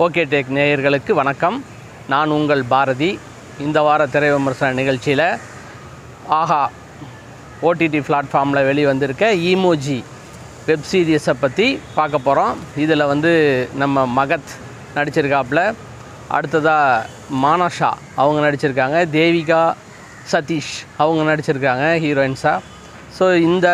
okay tech நேயர்களுக்கு வணக்கம் நான் உங்கள் பாரதி இந்த வார திரை விமர்சன நிகழ்ச்சியில் ஆஹா ஓடிடி பிளாட்ஃபார்மில் வெளிவந்திருக்க ஈமோஜி வெப் சீரிஸை பற்றி பார்க்க போகிறோம் இதில் வந்து நம்ம மகத் நடிச்சிருக்காப்புல அடுத்ததாக மானஷா அவங்க நடிச்சிருக்காங்க தேவிகா சதீஷ் அவங்க நடிச்சிருக்காங்க ஹீரோயின்ஸாக ஸோ இந்த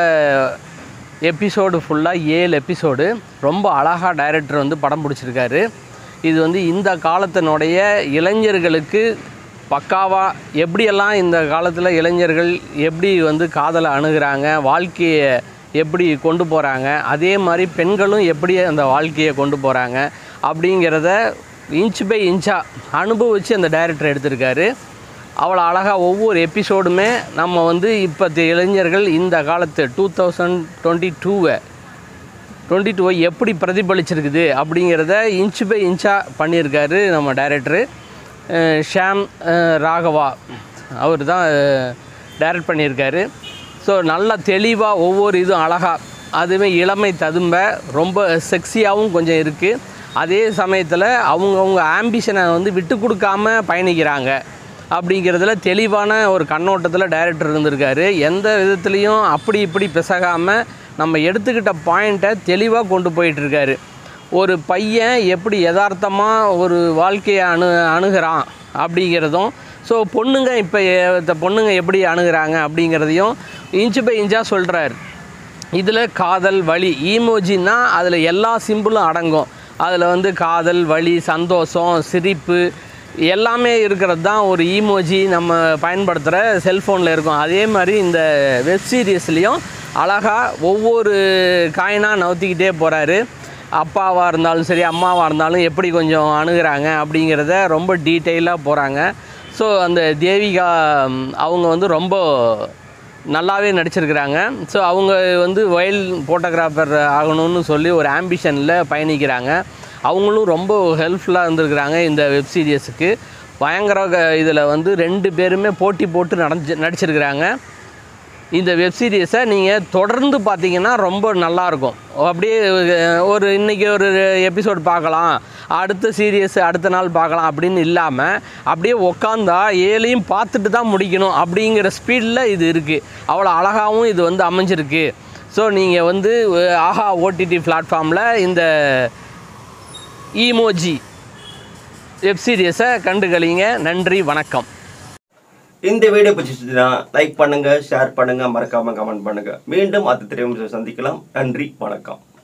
எபிசோடு ஃபுல்லாக ஏழு எபிசோடு ரொம்ப அழகாக டைரக்டர் வந்து படம் பிடிச்சிருக்காரு இது வந்து இந்த காலத்தினுடைய இளைஞர்களுக்கு பக்காவாக எப்படியெல்லாம் இந்த காலத்தில் இளைஞர்கள் எப்படி வந்து காதலை அணுகுறாங்க வாழ்க்கையை எப்படி கொண்டு போகிறாங்க அதே மாதிரி பெண்களும் எப்படி அந்த வாழ்க்கையை கொண்டு போகிறாங்க அப்படிங்கிறத இன்ச் பை இன்ச்சாக அனுபவித்து அந்த டைரக்டர் எடுத்திருக்காரு அவ்வளோ அழகாக ஒவ்வொரு எபிசோடுமே நம்ம வந்து இப்போ இளைஞர்கள் இந்த காலத்து டூ தௌசண்ட் டுவெண்ட்டி டூவை டுவெண்ட்டி டூவை எப்படி பிரதிபலிச்சிருக்குது அப்படிங்கிறத இன்ச் பை இன்ச்சாக பண்ணியிருக்காரு நம்ம director ah Sham ah Raghava அவர் தான் டைரக்ட் பண்ணியிருக்காரு ஸோ நல்லா தெளிவாக ஒவ்வொரு இதுவும் அழகாக அதுவுமே இளமை ததும்ப ரொம்ப செக்ஸியாகவும் கொஞ்சம் இருக்குது அதே சமயத்தில் அவங்கவுங்க ஆம்பிஷனை வந்து விட்டு கொடுக்காம பயணிக்கிறாங்க அப்படிங்கிறதுல தெளிவான ஒரு கண்ணோட்டத்தில் டைரக்டர் இருந்திருக்காரு எந்த விதத்துலேயும் அப்படி இப்படி பிசகாமல் நம்ம எடுத்துக்கிட்ட பாயிண்ட்டை தெளிவாக கொண்டு போயிட்டுருக்காரு ஒரு பையன் எப்படி யதார்த்தமாக ஒரு வாழ்க்கையை அணு அணுகிறான் அப்படிங்கிறதும் ஸோ பொண்ணுங்க இப்போ இந்த பொண்ணுங்க எப்படி அணுகுறாங்க அப்படிங்கிறதையும் இன்ச்சு பை இன்ச்சாக சொல்கிறார் இதில் காதல் வலி ஈமோஜின்னா அதில் எல்லா சிம்பிளும் அடங்கும் அதில் வந்து காதல் வலி சந்தோஷம் சிரிப்பு எல்லாமே இருக்கிறது தான் ஒரு ஈமோஜி நம்ம பயன்படுத்துகிற செல்ஃபோனில் இருக்கும் அதே மாதிரி இந்த வெப் சீரிஸ்லேயும் அழகாக ஒவ்வொரு காயினாக நவுத்திக்கிட்டே போகிறாரு அப்பாவாக இருந்தாலும் சரி அம்மாவாக இருந்தாலும் எப்படி கொஞ்சம் அணுகுறாங்க அப்படிங்கிறத ரொம்ப டீட்டெயிலாக போகிறாங்க ஸோ அந்த தேவிகா ம், அவங்க வந்து ரொம்ப நல்லாவே நடிச்சிருக்கிறாங்க ஸோ அவங்க வந்து வயல் ஃபோட்டோகிராஃபர் ஆகணும்னு சொல்லி ஒரு ஆம்பிஷனில் பயணிக்கிறாங்க அவங்களும் ரொம்ப ஹெல்ப்ஃபுல்லாக இருந்திருக்கிறாங்க இந்த வெப் சீரியஸுக்கு பயங்கர இதில் வந்து ரெண்டு பேருமே போட்டி போட்டு நடந்து நடிச்சிருக்கிறாங்க இந்த வெப் சீரிஸை நீங்கள் தொடர்ந்து பார்த்தீங்கன்னா ரொம்ப நல்லாயிருக்கும் அப்படியே அஹ், ஒரு இன்றைக்கி ஒரு எபிசோட் பார்க்கலாம் அடுத்த சீரியஸ் அடுத்த நாள் பார்க்கலாம் அப்படின்னு இல்லாமல் அப்படியே உக்காந்தா ஏழையும் பார்த்துட்டு தான் முடிக்கணும் அப்படிங்கிற ஸ்பீடில் இது இருக்குது அவ்வளோ அழகாகவும் இது வந்து அமைஞ்சிருக்கு ஸோ நீங்கள் வந்து அஹ், ஆஹா ஓடிடி பிளாட்ஃபார்மில் இந்த ஈமோஜி வெப் சீரியஸை கண்டுகளிங்க நன்றி வணக்கம் இந்த வீடியோ பிடிச்சிருச்சுன்னா லைக் பண்ணுங்க ஷேர் பண்ணுங்க மறக்காம கமெண்ட் பண்ணுங்க மீண்டும் அடுத்த திரையும் சந்திக்கலாம் நன்றி வணக்கம்